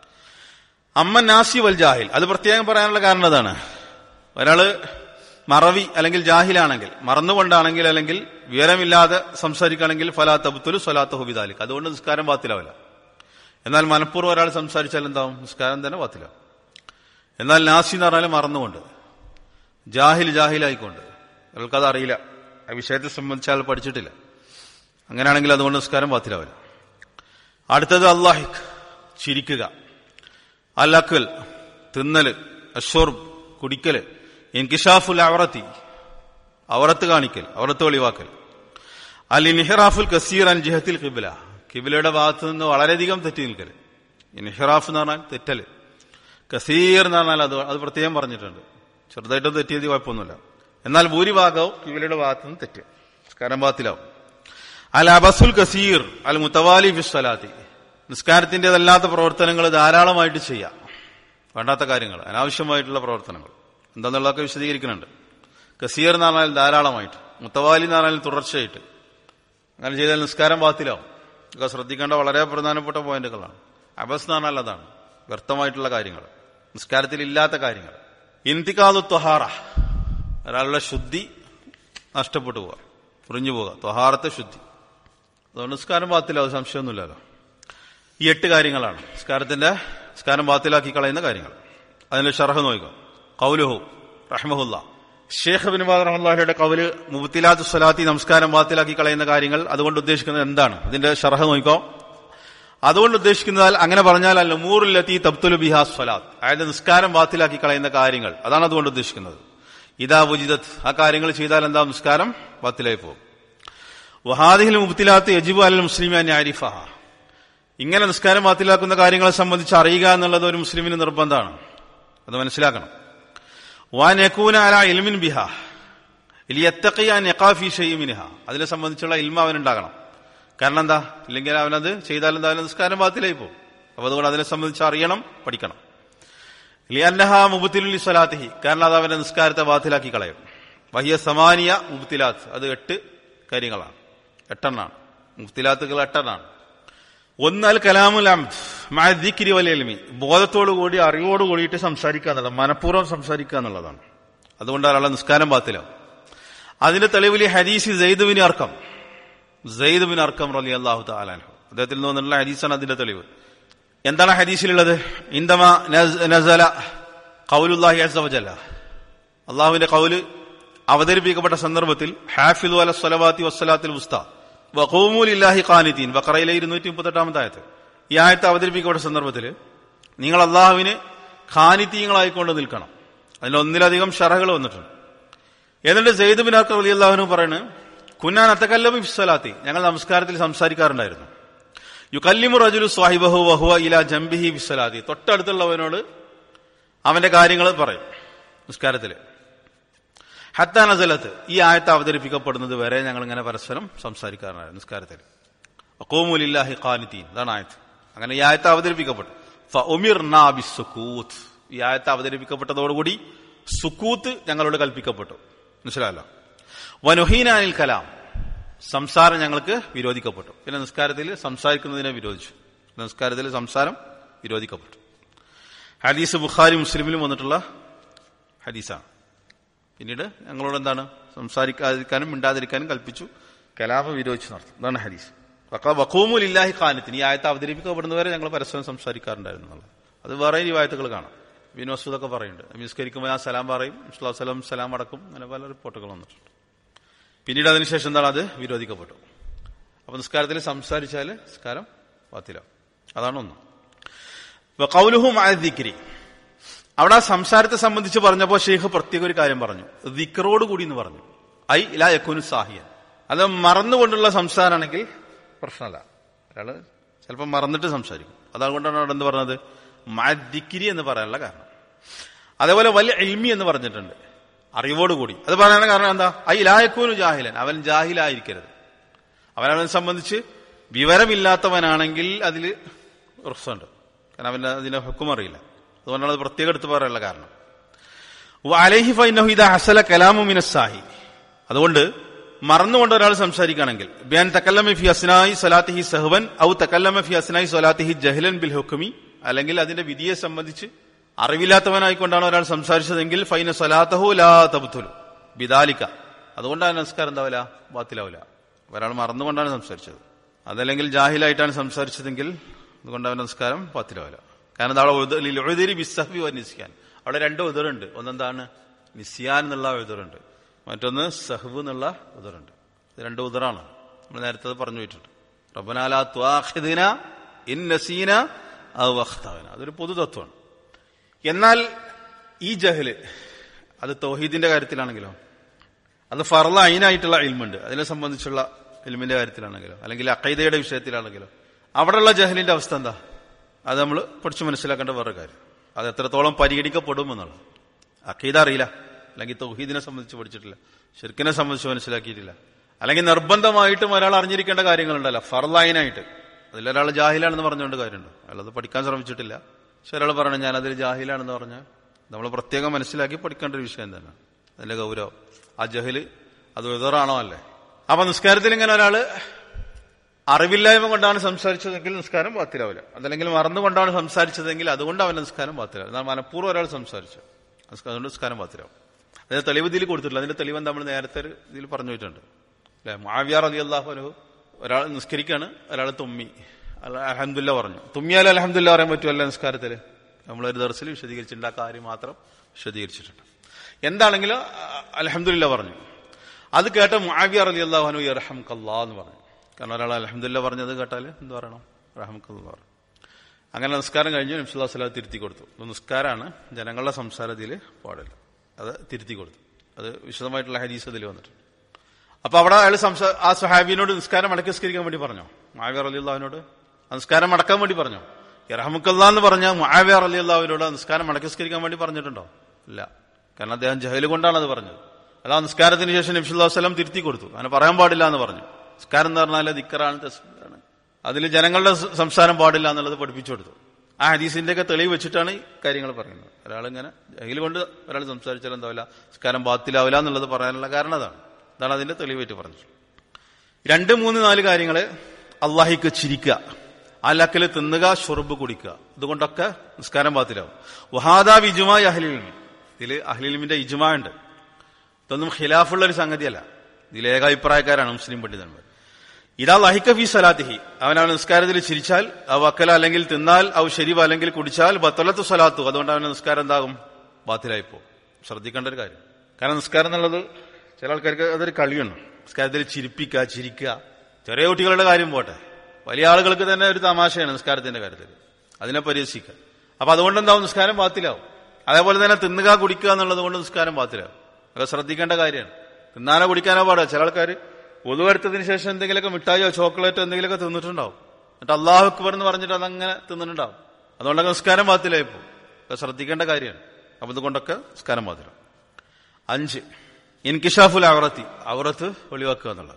[SPEAKER 1] അമ്മ നാസി വൽ ജാഹിൽ അത് പ്രത്യേകം പറയാനുള്ള കാരണം അതാണ് ഒരാള് മറവി അല്ലെങ്കിൽ ജാഹിലാണെങ്കിൽ മറന്നുകൊണ്ടാണെങ്കിൽ അല്ലെങ്കിൽ വിവരമില്ലാതെ സംസാരിക്കുകയാണെങ്കിൽ ഫലാ തബുത്തുലു സ്വലാത്ത ഹുബിദാലിക് അതുകൊണ്ട് നിസ്കാരം പാത്തിലാവില്ല എന്നാൽ മനഃപൂർവ്വം ഒരാൾ സംസാരിച്ചാൽ എന്താവും നിസ്കാരം തന്നെ പാത്തിലാവും എന്നാൽ നാസി എന്ന് പറഞ്ഞാൽ മറന്നുകൊണ്ട് ജാഹിൽ ജാഹിലായിക്കൊണ്ട് അയാൾക്കത് അറിയില്ല ആ വിഷയത്തെ സംബന്ധിച്ച് അയാൾ പഠിച്ചിട്ടില്ല അങ്ങനെയാണെങ്കിൽ അതുകൊണ്ട് നിസ്കാരം പാത്തിലാവില്ല അടുത്തത് അള്ളാഹിഖ് ചിരിക്കുക അലക്കൽ തിന്നല് അഷോർബ് കുടിക്കല് ഇൻകിഷാഫുൽ അവറത്തി അവറത്ത് കാണിക്കൽ അവറത്ത് വെളിവാക്കൽ അൽ ഇൻഹിറാഫുൽ കസീർ അൻ ജിഹത്തിൽ കിബില കിബിലയുടെ ഭാഗത്ത് നിന്ന് വളരെയധികം തെറ്റി നിൽക്കൽ ഇൻഹിറാഫ് എന്ന് പറഞ്ഞാൽ തെറ്റല് കസീർ എന്ന് പറഞ്ഞാൽ അത് അത് പ്രത്യേകം പറഞ്ഞിട്ടുണ്ട് ചെറുതായിട്ടും തെറ്റിയത് കുഴപ്പമൊന്നുമില്ല എന്നാൽ ഭൂരിഭാഗവും കിബിലയുടെ ഭാഗത്ത് നിന്ന് തെറ്റ് നിസ്കാരം ഭാഗത്തിലാവും അൽ അബസുൽ കസീർ അൽ മുത്തവാലി ഫിസ്വലാത്തി നിസ്കാരത്തിൻ്റെതല്ലാത്ത പ്രവർത്തനങ്ങൾ ധാരാളമായിട്ട് ചെയ്യാം വേണ്ടാത്ത കാര്യങ്ങൾ അനാവശ്യമായിട്ടുള്ള പ്രവർത്തനങ്ങൾ എന്താന്നുള്ളതൊക്കെ വിശദീകരിക്കുന്നുണ്ട് കസീർ എന്ന് പറഞ്ഞാൽ ധാരാളമായിട്ട് മുത്തവാലി എന്ന് പറഞ്ഞാൽ തുടർച്ചയായിട്ട് അങ്ങനെ ചെയ്താൽ നിസ്കാരം ബാത്തിലാവും ഇതൊക്കെ ശ്രദ്ധിക്കേണ്ട വളരെ പ്രധാനപ്പെട്ട പോയിന്റുകളാണ് അബസ് എന്ന് പറഞ്ഞാൽ അതാണ് വ്യർത്ഥമായിട്ടുള്ള കാര്യങ്ങൾ നിസ്കാരത്തിൽ ഇല്ലാത്ത കാര്യങ്ങൾ ഇന്തിക്കാതു ത്വഹാറ ഒരാളുടെ ശുദ്ധി നഷ്ടപ്പെട്ടു പോവുക കുറിഞ്ഞു പോവുക ത്വഹാറത്തെ ശുദ്ധി അതുകൊണ്ട് നിസ്കാരം ബാത്തിലാവും സംശയമൊന്നുമില്ലല്ലോ ഈ എട്ട് കാര്യങ്ങളാണ് നിസ്കാരത്തിന്റെ നിസ്കാരം ബാത്തിലാക്കി കളയുന്ന കാര്യങ്ങൾ അതിന്റെ ഷർഹ് നോക്കുക കൗലുഹു റഹ്മഹുല്ല ഷേഖ് ബിൻ ബാദ് റഹ്മുല്ലാഹിയുടെ കൗല് മുബത്തിലാത്ത് സ്വലാത്തി നമസ്കാരം ബാത്തിലാക്കി കളയുന്ന കാര്യങ്ങൾ അതുകൊണ്ട് ഉദ്ദേശിക്കുന്നത് എന്താണ് അതിന്റെ ഷർഹ് നോക്കോ അതുകൊണ്ട് ഉദ്ദേശിക്കുന്നതാൽ അങ്ങനെ പറഞ്ഞാൽ അല്ല മൂറിലെത്തി തബ്തുലു ബിഹാ സ്വലാത്ത് അതായത് നിസ്കാരം ബാത്തിലാക്കി കളയുന്ന കാര്യങ്ങൾ അതാണ് അതുകൊണ്ട് ഉദ്ദേശിക്കുന്നത് ഇതാ ഉജിതത്ത് ആ കാര്യങ്ങൾ ചെയ്താൽ എന്താ നിസ്കാരം ബാത്തിലായി പോകും വഹാദിഹിൽ മുബത്തിലാത്ത് യജിബു അൽ മുസ്ലിം ആരിഫഹ ഇങ്ങനെ നിസ്കാരം ബാത്തിലാക്കുന്ന കാര്യങ്ങളെ സംബന്ധിച്ച് അറിയുക എന്നുള്ളത് ഒരു മുസ്ലിമിന് നിർബന്ധമാണ് അത് മനസ്സിലാക്കണം വാൻ യക്കൂന അല ഇൽമിൻ ബിഹ ഇലിയത്തഖിയാൻ യഖാഫി ഷെയ്മിനിഹ അതിനെ സംബന്ധിച്ചുള്ള ഇൽമ അവനുണ്ടാകണം കാരണം എന്താ ഇല്ലെങ്കിൽ അവനത് ചെയ്താൽ എന്താ അവന് നിസ്കാരം ബാത്തിലായി പോകും അപ്പൊ അതുകൊണ്ട് അതിനെ സംബന്ധിച്ച് അറിയണം പഠിക്കണം ലിയന്നഹ മുബത്തിലുലി സ്വലാത്തിഹി കാരണം അത് അവന്റെ നിസ്കാരത്തെ ബാത്തിലാക്കി കളയും വഹിയ സമാനിയ മുബത്തിലാത്ത് അത് എട്ട് കാര്യങ്ങളാണ് എട്ടെണ്ണാണ് മുബത്തിലാത്തുകൾ എട്ടെണ്ണാണ് ഒന്നാൽ കലാമുൽ ദിക്കിരി വലിയൽമി ബോധത്തോടു കൂടി അറിവോട് കൂടിയിട്ട് സംസാരിക്കുക എന്നുള്ളത് മനഃപൂർവ്വം സംസാരിക്കുക എന്നുള്ളതാണ് അതുകൊണ്ട് ഒരാളെ നിസ്കാരം ബാത്തിലാവും അതിന്റെ തെളിവിൽ ഹദീസ് ജയ്ദുബിന് അർക്കം ജയ്ദുബിൻ അർക്കം റലി അള്ളാഹു താലാൻഹു അദ്ദേഹത്തിൽ നിന്ന് വന്നിട്ടുള്ള ഹദീസാണ് അതിന്റെ തെളിവ് എന്താണ് ഹദീസിലുള്ളത് ഇന്ദമ നസല കൗലുല്ലാഹി അസവജല്ല അള്ളാഹുവിന്റെ കൗല് അവതരിപ്പിക്കപ്പെട്ട സന്ദർഭത്തിൽ ഹാഫിദു അല സ്വലവാത്തി വസ്സലാത്തിൽ ഉസ്താ വഖൂമുലില്ലാഹി ഖാനിത്തീൻ ബക്കറയിലെ ഇരുന്നൂറ്റി മുപ്പത്തെട്ടാമത്തെ ആയത്ത് ഈ ആയത്ത് അവതരിപ്പിക്കപ്പെട്ട സന്ദർഭത്തിൽ നിങ്ങൾ അള്ളാഹുവിന് ഖാനിത്തീങ്ങളായിക്കൊണ്ട് നിൽക്കണം അതിൽ ഒന്നിലധികം ഷറകൾ വന്നിട്ടുണ്ട് എന്നിട്ട് സെയ്ദ് ബിൻ അർക്കർ അലി അള്ളാഹുനു പറയുന്നത് കുന്നാൻ അത്തക്കല്ലബി ഫിസ്വലാത്തി ഞങ്ങൾ നമസ്കാരത്തിൽ സംസാരിക്കാറുണ്ടായിരുന്നു യുക്കല്ലിമു റജുലു സ്വാഹിബഹു വഹുവ ഇല ജംബിഹി ഫിസ്വലാത്തി തൊട്ടടുത്തുള്ളവനോട് അവന്റെ കാര്യങ്ങൾ പറയും നിസ്കാരത്തില് ഹത്താ നസലത്ത് ഈ ആയത്ത് അവതരിപ്പിക്കപ്പെടുന്നത് വരെ ഞങ്ങൾ ഇങ്ങനെ പരസ്പരം സംസാരിക്കാറുണ്ടായിരുന്നു നിസ്കാരത്തിൽ അക്കോമുലില്ലാഹി ഖാനിത്തീൻ അതാണ് ആയത്ത് അങ്ങനെ ഈ ആയത്ത് അവതരിപ്പിക്കപ്പെട്ടു സുക്കൂത്ത് ഈ ആയത്ത് അവതരിപ്പിക്കപ്പെട്ടതോടുകൂടി സുക്കൂത്ത് ഞങ്ങളോട് കൽപ്പിക്കപ്പെട്ടു മനസ്സിലായല്ലോ വനുഹീനാനിൽ കലാം സംസാരം ഞങ്ങൾക്ക് വിരോധിക്കപ്പെട്ടു പിന്നെ നിസ്കാരത്തിൽ സംസാരിക്കുന്നതിനെ വിരോധിച്ചു നിസ്കാരത്തിൽ സംസാരം വിരോധിക്കപ്പെട്ടു ഹദീസ് ബുഖാരി മുസ്ലിമിലും വന്നിട്ടുള്ള ഹദീസാണ് പിന്നീട് ഞങ്ങളോട് എന്താണ് സംസാരിക്കാതിരിക്കാനും മിണ്ടാതിരിക്കാനും കൽപ്പിച്ചു കലാപ വിരോധിച്ചു നടത്തും ഇതാണ് ഹദീസ് വഖൂമുൽ ഇല്ലാഹി ഖാനത്തിന് ഈ ആയത്ത് അവതരിപ്പിക്കപ്പെടുന്നവരെ ഞങ്ങൾ പരസ്പരം സംസാരിക്കാറുണ്ടായിരുന്നു എന്നുള്ളത് അത് വേറെ റിവായത്തുകൾ കാണാം ബിൻ വസൂദൊക്കെ പറയുന്നുണ്ട് നമസ്കരിക്കുമ്പോൾ ഞാൻ സലാം പറയും സലാം സലാം അടക്കും അങ്ങനെ പല റിപ്പോർട്ടുകൾ വന്നിട്ടുണ്ട് പിന്നീട് അതിനുശേഷം എന്താണ് അത് വിരോധിക്കപ്പെട്ടു അപ്പൊ നിസ്കാരത്തിൽ സംസാരിച്ചാൽ നിസ്കാരം പാത്തിലാവും അതാണ് ഒന്ന് കൗലുഹും ദിക്രി അവിടെ ആ സംസാരത്തെ സംബന്ധിച്ച് പറഞ്ഞപ്പോൾ ഷെയ്ഖ് പ്രത്യേക ഒരു കാര്യം പറഞ്ഞു ദിക്റോട് കൂടി എന്ന് പറഞ്ഞു ഐ ഇലാ യക്കുനു സാഹിയൻ അത് മറന്നുകൊണ്ടുള്ള സംസാരമാണെങ്കിൽ പ്രശ്നമല്ല ഒരാള് ചിലപ്പോൾ മറന്നിട്ട് സംസാരിക്കും അതുകൊണ്ടാണ് അവിടെ എന്ത് പറഞ്ഞത് മദിക്കിരി എന്ന് പറയാനുള്ള കാരണം അതേപോലെ വലിയ എൽമി എന്ന് പറഞ്ഞിട്ടുണ്ട് അറിവോടുകൂടി അത് പറയാനുള്ള കാരണം എന്താ ഐ ലായക്കൂനു ജാഹിലൻ അവൻ ജാഹിലായിരിക്കരുത് അവൻ അവനെ സംബന്ധിച്ച് വിവരമില്ലാത്തവനാണെങ്കിൽ അതിൽ പ്രശ്നമുണ്ട് കാരണം അവന് അതിന്റെ ഹുക്കും അറിയില്ല അതുകൊണ്ടാണ് അത് പ്രത്യേകം എടുത്ത് പറയാനുള്ള കാരണം അലഹി ഫൈനഹു ഹസല കലാമു മിനസാഹി അതുകൊണ്ട് മറന്നുകൊണ്ട് ഒരാൾ സംസാരിക്കുകയാണെങ്കിൽ ബിയാൻ തക്കല്ലമ ഫി അസ്നായി സലാത്തിഹി സഹവൻ ഔ തക്കല്ലമ ഫി അസ്നായി സലാത്തിഹി ജഹലൻ ബിൽ ഹുക്കുമി അല്ലെങ്കിൽ അതിന്റെ വിധിയെ സംബന്ധിച്ച് അറിവില്ലാത്തവനായിക്കൊണ്ടാണ് ഒരാൾ സംസാരിച്ചതെങ്കിൽ ഫൈന സലാത്തഹു ലാ തബുത്തുലു ബിദാലിക്ക അതുകൊണ്ടാണ് നമസ്കാരം എന്താവില്ല ബാത്തിലാവില്ല ഒരാൾ മറന്നുകൊണ്ടാണ് സംസാരിച്ചത് അതല്ലെങ്കിൽ ജാഹിലായിട്ടാണ് സംസാരിച്ചതെങ്കിൽ അതുകൊണ്ട് അവന്റെ നമസ്കാരം ബാത്തിലാവില്ല കാരണം അവിടെ ഉഴുതിരി ബിസ്സഹബി വ നിസ്യാൻ അവിടെ രണ്ട് ഉദറുണ്ട് ഒന്നെന്താണ് നിസ്യാൻ എന്നുള്ള ഉദറുണ്ട് മറ്റൊന്ന് സഹബ് എന്നുള്ള ഉദറുണ്ട് ഇത് രണ്ട് ഉദറാണ് നമ്മൾ നേരത്തെ പറഞ്ഞു പോയിട്ടുണ്ട് റബനാല ത്വാഹിദിന ഇൻ നസീന അത് വഖ്തവന അതൊരു പൊതുതത്വമാണ് എന്നാൽ ഈ ജഹല് അത് തൗഹീദിന്റെ കാര്യത്തിലാണെങ്കിലോ അത് ഫർള അയിനായിട്ടുള്ള ഇൽമുണ്ട് അതിനെ സംബന്ധിച്ചുള്ള ഇൽമിന്റെ കാര്യത്തിലാണെങ്കിലോ അല്ലെങ്കിൽ അക്കൈദയുടെ വിഷയത്തിലാണെങ്കിലോ അവിടെയുള്ള ജഹലിന്റെ അവസ്ഥ എന്താ അത് നമ്മൾ പഠിച്ചു മനസ്സിലാക്കേണ്ട വേറെ കാര്യം അത് എത്രത്തോളം പരിഗണിക്കപ്പെടും എന്നുള്ളത് അക്കീദ അറിയില്ല അല്ലെങ്കിൽ തൗഹീദിനെ സംബന്ധിച്ച് പഠിച്ചിട്ടില്ല ഷിർക്കിനെ സംബന്ധിച്ച് മനസ്സിലാക്കിയിട്ടില്ല അല്ലെങ്കിൽ നിർബന്ധമായിട്ടും ഒരാൾ അറിഞ്ഞിരിക്കേണ്ട കാര്യങ്ങളുണ്ടല്ലോ ഫർലൈനായിട്ട് അതിലൊരാൾ ജാഹിലാണെന്ന് പറഞ്ഞുകൊണ്ട് കാര്യമുണ്ട് അയാളത് പഠിക്കാൻ ശ്രമിച്ചിട്ടില്ല പക്ഷെ ഒരാൾ പറഞ്ഞു ഞാൻ അതിൽ ജാഹിലാണെന്ന് പറഞ്ഞാൽ നമ്മൾ പ്രത്യേകം മനസ്സിലാക്കി പഠിക്കേണ്ട ഒരു വിഷയം തന്നെ അതിന്റെ ഗൗരവം ആ ജഹല് അത് വെതറാണോ അല്ലേ അപ്പൊ നിസ്കാരത്തിൽ ഇങ്ങനെ ഒരാള് അറിവില്ലായ്മ കൊണ്ടാണ് സംസാരിച്ചതെങ്കിൽ നിസ്കാരം ബാത്തിലാവില്ല അതല്ലെങ്കിൽ മറന്നുകൊണ്ടാണ് സംസാരിച്ചതെങ്കിൽ അതുകൊണ്ട് അവന്റെ നിസ്കാരം ബാത്തിലാവും എന്നാൽ മനഃപൂർവ്വം ഒരാൾ സംസാരിച്ചു അതുകൊണ്ട് നിസ്കാരം ബാത്തിലാവും അതിന്റെ തെളിവ് ഇതിൽ കൊടുത്തിട്ടില്ല അതിന്റെ തെളിവ് നമ്മൾ നേരത്തെ ഒരു ഇതിൽ പറഞ്ഞു വെച്ചിട്ടുണ്ട് അല്ലെ മാവിയാർ അലി അള്ളാഹു അനു ഒരാൾ നിസ്കരിക്കാണ് ഒരാൾ തുമ്മി അലഹമില്ല പറഞ്ഞു തുമ്മിയാൽ അലഹമില്ല പറയാൻ പറ്റുമല്ല നിസ്കാരത്തില് നമ്മളൊരു ദർശനം വിശദീകരിച്ചിട്ടുണ്ട് ആ കാര്യം മാത്രം വിശദീകരിച്ചിട്ടുണ്ട് എന്താണെങ്കിലും അലഹമില്ല പറഞ്ഞു അത് കേട്ട മുആവിയ അലി അള്ളാഹുനു ഇറഹം കല്ലാ എന്ന് പറഞ്ഞു കാരണം ഒരാൾ അലഹമില്ല പറഞ്ഞത് കേട്ടാൽ എന്ത് പറയണം റഹം കല്ലാ പറഞ്ഞു അങ്ങനെ നിസ്കാരം കഴിഞ്ഞ് നബ്സുല്ലാ സ്വലാം തിരുത്തി കൊടുത്തു ഇത് നിസ്കാരമാണ് ജനങ്ങളുടെ സംസാരത്തിൽ പാടില്ല അത് തിരുത്തി കൊടുത്തു അത് വിശദമായിട്ടുള്ള ഹദീസ് അതിൽ വന്നിട്ടുണ്ട് അപ്പൊ അവിടെ അയാൾ സംസാ ആ സുഹാബിനോട് നിസ്കാരം മടക്കി നിസ്കരിക്കാൻ വേണ്ടി പറഞ്ഞോ മാവിയർ അലി അള്ളാഹുവിനോട് ആ നിസ്കാരം മടക്കാൻ വേണ്ടി പറഞ്ഞോ ഇറഹമുക്കല്ല എന്ന് പറഞ്ഞ മാവിയർ അലി അള്ളാഹുവിനോട് ആ നിസ്കാരം മടക്കി നിസ്കരിക്കാൻ വേണ്ടി പറഞ്ഞിട്ടുണ്ടോ ഇല്ല കാരണം അദ്ദേഹം ജഹല് കൊണ്ടാണ് അത് പറഞ്ഞത് അതാ നിസ്കാരത്തിന് ശേഷം നബ്സുല്ലാ വസ്ലം തിരുത്തി കൊടുത്തു അങ്ങനെ പറയാൻ പാടില്ല എന്ന് പറഞ്ഞു നിസ്കാരം എന്ന് പറഞ്ഞാൽ ദിക്കറാണ് തസ്ബീഹാണ് അതിൽ ജനങ്ങളുടെ സ- സംസാരം പാടില്ല എന്നുള്ളത് പഠിപ്പിച്ചു കൊടുത്തു ആ ഹദീസിന്റെ ഒക്കെ തെളിവ് വെച്ചിട്ടാണ് ഈ കാര്യങ്ങൾ പറയുന്നത് ഒരാളിങ്ങനെ ജഹല് കൊണ്ട് ഒരാൾ സംസാരിച്ചാൽ എന്താവില്ല നിസ്കാരം ബാത്തിലാവില്ല എന്നുള്ളത് പറയാനുള്ള കാരണം അതാണ് ഇതാണ് അതിന്റെ തെളിവായിട്ട് പറഞ്ഞത് രണ്ട് മൂന്ന് നാല് കാര്യങ്ങള് അള്ളാഹിക്ക് ചിരിക്കുക അലക്കല് തിന്നുക ഷുറുബ് കുടിക്കുക ഇതുകൊണ്ടൊക്കെ നിസ്കാരം ബാത്തിലാവും വഹാദാ വിജുമാ അഹ്ലിൽമി ഇതിൽ അഹ്ലിൽമിന്റെ ഇജുമാ ഉണ്ട് ഇതൊന്നും ഖിലാഫുള്ള ഒരു സംഗതിയല്ല ഇതിൽ ഏകാഭിപ്രായക്കാരാണ് മുസ്ലിം പണ്ഡിതന്മാർ ഇതാ ലഹിക്ക ഫി സലാത്തിഹി അവനവൻ നിസ്കാരത്തിൽ ചിരിച്ചാൽ അവ വക്കല അല്ലെങ്കിൽ തിന്നാൽ അവ ശരിവ അല്ലെങ്കിൽ കുടിച്ചാൽ ബത്തലത്ത് സ്വലാത്തു അതുകൊണ്ട് അവന്റെ നിസ്കാരം എന്താകും ബാത്തിലായി പോകും ശ്രദ്ധിക്കേണ്ട ഒരു കാര്യം കാരണം നിസ്കാരം എന്നുള്ളത് ചില ആൾക്കാർക്ക് അതൊരു കളിയാണ് നിസ്കാരത്തിൽ ചിരിപ്പിക്കുക ചിരിക്കുക ചെറിയ കുട്ടികളുടെ കാര്യം പോട്ടെ വലിയ ആളുകൾക്ക് തന്നെ ഒരു തമാശയാണ് നിസ്കാരത്തിന്റെ കാര്യത്തിൽ അതിനെ പരിഹസിക്കുക അപ്പൊ അതുകൊണ്ട് എന്താവും നിസ്കാരം ബാത്തിലാവും അതേപോലെ തന്നെ തിന്നുക കുടിക്കുക എന്നുള്ളത് കൊണ്ട് നിസ്കാരം ബാത്തിലാവും അതൊക്കെ ശ്രദ്ധിക്കേണ്ട കാര്യമാണ് തിന്നാനോ കുടിക്കാനോ പാടുക ചില ആൾക്കാർ ഒതുവെടുത്തതിന് ശേഷം എന്തെങ്കിലുമൊക്കെ മിഠായിയോ ചോക്ലേറ്റോ എന്തെങ്കിലുമൊക്കെ തിന്നിട്ടുണ്ടാവും എന്നിട്ട് അള്ളാഹു അക്ബർ എന്ന് പറഞ്ഞിട്ട് അതങ്ങനെ തിന്നിട്ടുണ്ടാവും അതുകൊണ്ടൊക്കെ നിസ്കാരം ബാത്തിലായി പോകും അതൊക്കെ ശ്രദ്ധിക്കേണ്ട കാര്യമാണ് അപ്പൊ ഇതുകൊണ്ടൊക്കെ നിസ്കാരം ബാത്തിലാവും അഞ്ച് ഇൻകിഷാഫുൽ അവറത്തി അവറത്ത് ഒളിവാക്കുക എന്നുള്ളത്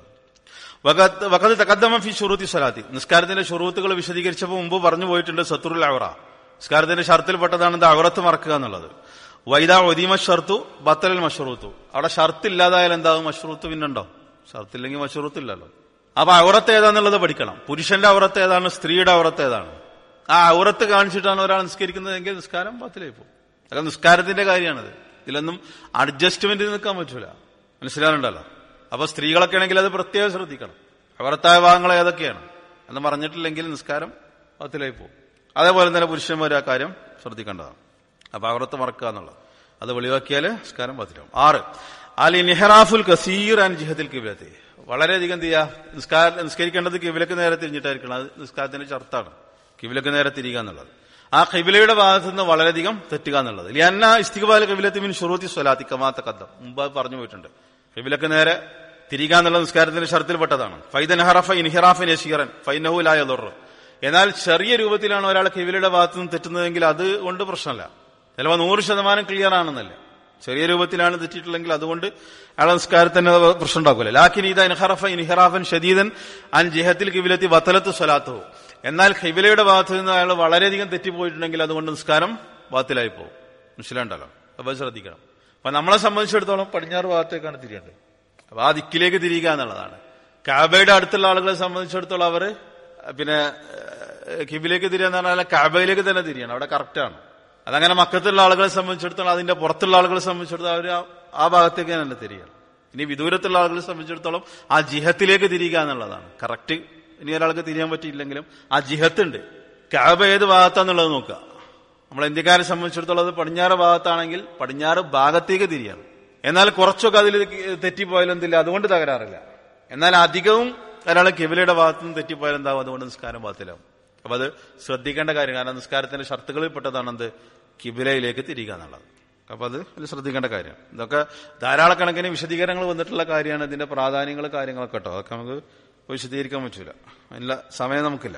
[SPEAKER 1] വഖത്ത് വഖത്ത് തഖദ്ദമ ഫി ഷുറൂത്തി സ്വലാത്തി നിസ്കാരത്തിന്റെ ഷുറൂത്തുകൾ വിശദീകരിച്ചപ്പോൾ മുമ്പ് പറഞ്ഞു പോയിട്ടുണ്ട് സത്തുറുൽ അവറ നിസ്കാരത്തിന്റെ ഷർത്തിൽപ്പെട്ടതാണ് ഇത് അവറത്ത് മറക്കുക എന്നുള്ളത് വൈദ ഒദീമ ഷർത്തു ബത്തലൽ മഷറൂത്തു അവിടെ ഷർത്ത് ഇല്ലാതായാൽ എന്താകും മഷറൂത്ത് പിന്നുണ്ടോ ഷർത്തില്ലെങ്കിൽ മഷറൂത്ത് ഇല്ലല്ലോ അപ്പൊ അവറത്ത് ഏതാന്നുള്ളത് പഠിക്കണം പുരുഷന്റെ അവറത്ത് ഏതാണ് സ്ത്രീയുടെ അവറത്ത് ഏതാണ് ആ ഔറത്ത് കാണിച്ചിട്ടാണ് ഒരാൾ നിസ്കരിക്കുന്നതെങ്കിൽ നിസ്കാരം പത്തിലായി പോകും അതൊക്കെ നിസ്കാരത്തിന്റെ കാര്യമാണത് ഇതിലൊന്നും അഡ്ജസ്റ്റ്മെന്റ് നിൽക്കാൻ പറ്റൂല മനസ്സിലാറുണ്ടല്ലോ അപ്പൊ സ്ത്രീകളൊക്കെ ആണെങ്കിൽ അത് പ്രത്യേകം ശ്രദ്ധിക്കണം അവറത്തായ ഭാഗങ്ങൾ ഏതൊക്കെയാണ് എന്ന് പറഞ്ഞിട്ടില്ലെങ്കിൽ നിസ്കാരം പത്തിലായി പോകും അതേപോലെ തന്നെ പുരുഷന്മാർ ആ കാര്യം ശ്രദ്ധിക്കേണ്ടതാണ് അപ്പൊ അവറത്ത് മറക്കുക എന്നുള്ളത് അത് വെളിവാക്കിയാൽ നിസ്കാരം പത്തിലാവും ആറ് അലി നിഹറാഫുൽ കസീർ ആൻഡ് ജിഹത്തിൽ കിബിലത്തെ വളരെയധികം എന്ത് ചെയ്യാ നിസ്കാര നിസ്കരിക്കേണ്ടത് കിബിലക്ക് നേരെ തിരിഞ്ഞിട്ടായിരിക്കണം അത് നിസ്കാരത്തിന്റെ ചർത്താണ് കിബിലക്ക് നേരെ തിരിയുക എന്നുള്ളത് ആ കിബിലയുടെ ഭാഗത്ത് നിന്ന് വളരെയധികം തെറ്റുക എന്നുള്ളത് ലിയന്ന ഇസ്തിഖബാൽ കിബിലത്തി മിൻ ഷുറൂത്തി സ്വലാത്തി കമാത്ത കദ്ദം മുമ്പ് അത് പറഞ്ഞു പോയിട്ടുണ്ട് കിബിലക്ക് നേരെ തിരിക എന്നുള്ള നിസ്കാരത്തിന്റെ ഷർത്തിൽപ്പെട്ടതാണ് ഫൈദൻ ഹറഫ ഇൻഹിറാഫിൻ യശീറൻ ഫൈനഹുലായ ദുർ എന്നാൽ ചെറിയ രൂപത്തിലാണ് ഒരാൾ കിബിലയുടെ ഭാഗത്ത് നിന്ന് തെറ്റുന്നതെങ്കിൽ അത് കൊണ്ട് പ്രശ്നമല്ല ചിലപ്പോൾ നൂറ് ശതമാനം ക്ലിയർ ആണെന്നല്ല ചെറിയ രൂപത്തിലാണ് തെറ്റിയിട്ടുള്ളെങ്കിൽ അതുകൊണ്ട് അയാളെ നിസ്കാരത്തിന് അത് പ്രശ്നം ഉണ്ടാക്കില്ല ലാക്കിൻ ഇത് ഇൻഹറഫ ഇൻഹിറാഫൻ ഷദീദൻ അൻ ജിഹത്തിൽ കിബിലത്തി വത്തലത്ത് സ്വലാത്തോ എന്നാൽ ഖിബിലയുടെ ഭാഗത്ത് നിന്ന് അയാൾ വളരെയധികം തെറ്റിപ്പോയിട്ടുണ്ടെങ്കിൽ അതുകൊണ്ട് നിസ്കാരം ബാത്തിലായി പോകും മനസ്സിലാണ്ടല്ലോ അപ്പൊ അത് ശ്രദ്ധിക്കണം അപ്പൊ നമ്മളെ സംബന്ധിച്ചിടത്തോളം പടിഞ്ഞാറ് ഭാഗത്തേക്കാണ് തിരിയേണ്ടത് അപ്പൊ ആ ദിക്കിലേക്ക് തിരിയുക എന്നുള്ളതാണ് കാബയുടെ അടുത്തുള്ള ആളുകളെ സംബന്ധിച്ചിടത്തോളം അവര് പിന്നെ കിബിലേക്ക് തിരിയാന്ന് പറഞ്ഞാൽ കാബയിലേക്ക് തന്നെ തിരിയണം അവിടെ കറക്റ്റാണ് അതങ്ങനെ മക്കത്തുള്ള ആളുകളെ സംബന്ധിച്ചിടത്തോളം അതിന്റെ പുറത്തുള്ള ആളുകളെ സംബന്ധിച്ചിടത്തോളം അവർ ആ ഭാഗത്തേക്ക് തന്നെ തിരിയണം ഇനി വിദൂരത്തുള്ള ആളുകളെ സംബന്ധിച്ചിടത്തോളം ആ ജിഹത്തിലേക്ക് തിരിയുക എന്നുള്ളതാണ് കറക്റ്റ് ഇനി ഒരാൾക്ക് തിരിയാൻ പറ്റിയില്ലെങ്കിലും ആ ജിഹത്തുണ്ട് കാബ ഏത് ഭാഗത്താന്നുള്ളത് നോക്കുക നമ്മൾ ഇന്ത്യക്കാരെ സംബന്ധിച്ചിടത്തോളം അത് പടിഞ്ഞാറ് ഭാഗത്താണെങ്കിൽ പടിഞ്ഞാറ് ഭാഗത്തേക്ക് തിരിയാണ് എന്നാൽ കുറച്ചൊക്കെ അതിൽ തെറ്റിപ്പോയാലും എന്തില്ല അതുകൊണ്ട് തകരാറില്ല എന്നാൽ അധികവും ഒരാൾ കിബിലയുടെ ഭാഗത്ത് നിന്ന് തെറ്റിപ്പോയാലും എന്താവും അതുകൊണ്ട് നിസ്കാരം ഭാഗത്തിലാവും അപ്പൊ അത് ശ്രദ്ധിക്കേണ്ട കാര്യം കാരണം നിസ്കാരത്തിന്റെ ഷർത്തുകളിൽ പെട്ടതാണ് എന്ത് കിബിലയിലേക്ക് തിരിയുക എന്നുള്ളത് അപ്പൊ അത് അതിൽ ശ്രദ്ധിക്കേണ്ട കാര്യം ഇതൊക്കെ ധാരാളക്കണക്കിന് വിശദീകരണങ്ങൾ വന്നിട്ടുള്ള കാര്യമാണ് ഇതിന്റെ പ്രാധാന്യങ്ങൾ കാര്യങ്ങളൊക്കെ കേട്ടോ അതൊക്കെ നമുക്ക് വിശദീകരിക്കാൻ പറ്റൂല അതിനുള്ള സമയം നമുക്കില്ല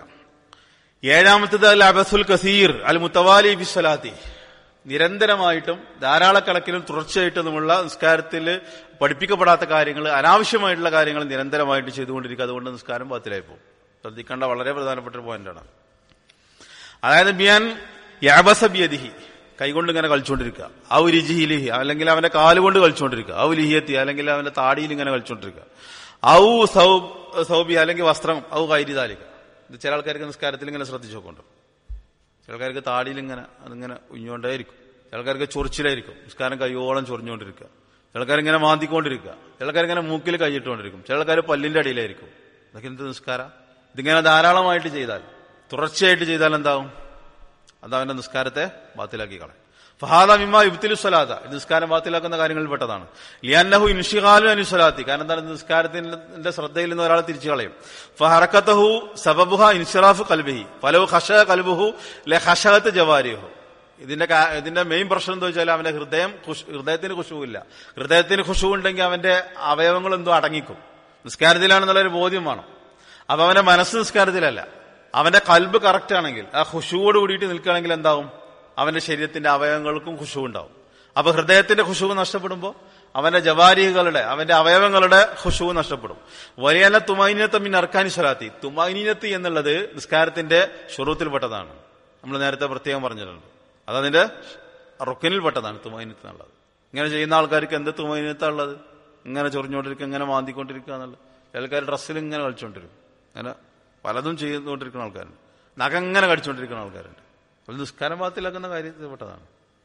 [SPEAKER 1] ഏഴാമത്തത് അൽ അബസുൽ കസീർ അൽ മുത്തവാലി ബിസ്വലാത്തി നിരന്തരമായിട്ടും ധാരാളക്കണക്കിനും തുടർച്ചയായിട്ടുമുള്ള നിസ്കാരത്തിൽ പഠിപ്പിക്കപ്പെടാത്ത കാര്യങ്ങൾ അനാവശ്യമായിട്ടുള്ള കാര്യങ്ങൾ നിരന്തരമായിട്ട് ചെയ്തുകൊണ്ടിരിക്കുക അതുകൊണ്ട് നിസ്കാരം പാത്തിലായി പോകും ശ്രദ്ധിക്കേണ്ട വളരെ പ്രധാനപ്പെട്ട ഒരു പോയിന്റാണ് അതായത് ബിയാൻ യാബസബിയദിഹി കൈകൊണ്ട് ഇങ്ങനെ കളിച്ചുകൊണ്ടിരിക്കുക ഔ രിജിഹിലിഹി അല്ലെങ്കിൽ അവന്റെ കാലുകൊണ്ട് കളിച്ചുകൊണ്ടിരിക്കുക ഔ ലിഹിയത്തി അല്ലെങ്കിൽ അവന്റെ താടിയിൽ ഇങ്ങനെ കളിച്ചുകൊണ്ടിരിക്കുക ഔ സൗ സൗബി അല്ലെങ്കിൽ വസ്ത്രം ഔ കൈരിതാലിക ഇത് ചില ആൾക്കാർക്ക് നിസ്കാരത്തിൽ ഇങ്ങനെ ശ്രദ്ധിച്ചു നോക്കുന്നുണ്ട് ചില ആൾക്കാർക്ക് താടിയിൽ ഇങ്ങനെ അതിങ്ങനെ ഉഞ്ഞുകൊണ്ടേയിരിക്കും ചില ആൾക്കാർക്ക് ചൊറിച്ചിലായിരിക്കും നിസ്കാരം കയ്യോളം ചൊറിഞ്ഞുകൊണ്ടിരിക്കുക ചില ആൾക്കാർ ഇങ്ങനെ മാന്തിക്കൊണ്ടിരിക്കുക ചില ആൾക്കാർ ഇങ്ങനെ മൂക്കിൽ കൈയിട്ടുകൊണ്ടിരിക്കും ചില ആൾക്കാർ പല്ലിന്റെ അടിയിലായിരിക്കും ഇതൊക്കെ എന്ത് നിസ്കാരം ഇതിങ്ങനെ ധാരാളമായിട്ട് ചെയ്താൽ തുടർച്ചയായിട്ട് ചെയ്താൽ എന്താവും അത് അവന്റെ നിസ്കാരത്തെ ബാത്തിലാക്കി കളയും ഫഹാദ മിമ്മ ഇബ്തിലു സ്വലാത്ത ഇത് നിസ്കാരം ബാത്തിലാക്കുന്ന കാര്യങ്ങളിൽ പെട്ടതാണ് ലിയന്നഹു ഇൻഷിഖാലു അനുസ്വലാത്തി കാരണം എന്താണ് ഇത് നിസ്കാരത്തിന്റെ ശ്രദ്ധയിൽ നിന്ന് ഒരാളെ തിരിച്ചു കളയും ഫഹറക്കത്തഹു സബബുഹ ഇൻഷിറാഫ് കൽബിഹി ഫലവ് ഖഷ കൽബുഹു ലെ ഖഷഹത്ത് ജവാരിഹു ഇതിന്റെ കാ- ഇതിന്റെ മെയിൻ പ്രശ്നം എന്താ വെച്ചാൽ അവന്റെ ഹൃദയം ഖുശ്- ഹൃദയത്തിന് ഖുഷുവില്ല ഹൃദയത്തിന് ഖുഷു ഉണ്ടെങ്കിൽ അവന്റെ അവയവങ്ങൾ എന്തോ അടങ്ങിക്കും നിസ്കാരത്തിലാണെന്നുള്ളൊരു ബോധ്യം വേണം അപ്പൊ അവന്റെ മനസ്സ് നിസ്കാരത്തിലല്ല അവന്റെ കൽബ് കറക്റ്റ് ആണെങ്കിൽ ആ ഖുഷുവോട് കൂടിയിട്ട് നിൽക്കുകയാണെങ്കിൽ എന്താവും അവന്റെ ശരീരത്തിന്റെ അവയവങ്ങൾക്കും ഖുഷു ഉണ്ടാവും അപ്പൊ ഹൃദയത്തിന്റെ ഖുഷുവ് നഷ്ടപ്പെടുമ്പോൾ അവന്റെ ജവാരികളുടെ അവന്റെ അവയവങ്ങളുടെ ഖുഷുവ് നഷ്ടപ്പെടും വലിയ തുമൈനത്ത് മിൻ അർക്കാനി സ്വലാത്തി തുമൈനത്ത് എന്നുള്ളത് നിസ്കാരത്തിന്റെ ഷുറൂത്തിൽപ്പെട്ടതാണ് നമ്മൾ നേരത്തെ പ്രത്യേകം പറഞ്ഞിട്ടുണ്ട് അതതിന്റെ റുക്കനിൽപ്പെട്ടതാണ് തുമൈനത്ത് എന്നുള്ളത് ഇങ്ങനെ ചെയ്യുന്ന ആൾക്കാർക്ക് എന്ത് തുമൈനത്താണ് ഉള്ളത് ഇങ്ങനെ ചൊറിഞ്ഞുകൊണ്ടിരിക്കുക ഇങ്ങനെ മാന്തിക്കൊണ്ടിരിക്കുക എന്നുള്ളത് ചില ആൾക്കാർ ഡ്രസ്സിൽ ഇങ്ങനെ കളിച്ചുകൊണ്ടിരിക്കും അങ്ങനെ പലതും ചെയ്തുകൊണ്ടിരിക്കുന്ന ആൾക്കാരുണ്ട് നഖം ഇങ്ങനെ കടിച്ചുകൊണ്ടിരിക്കുന്ന ആൾക്കാരുണ്ട് അത് നിസ്കാരം ഭാഗത്തിലാക്കുന്ന കാര്യത്തിൽപ്പെട്ടതാണ്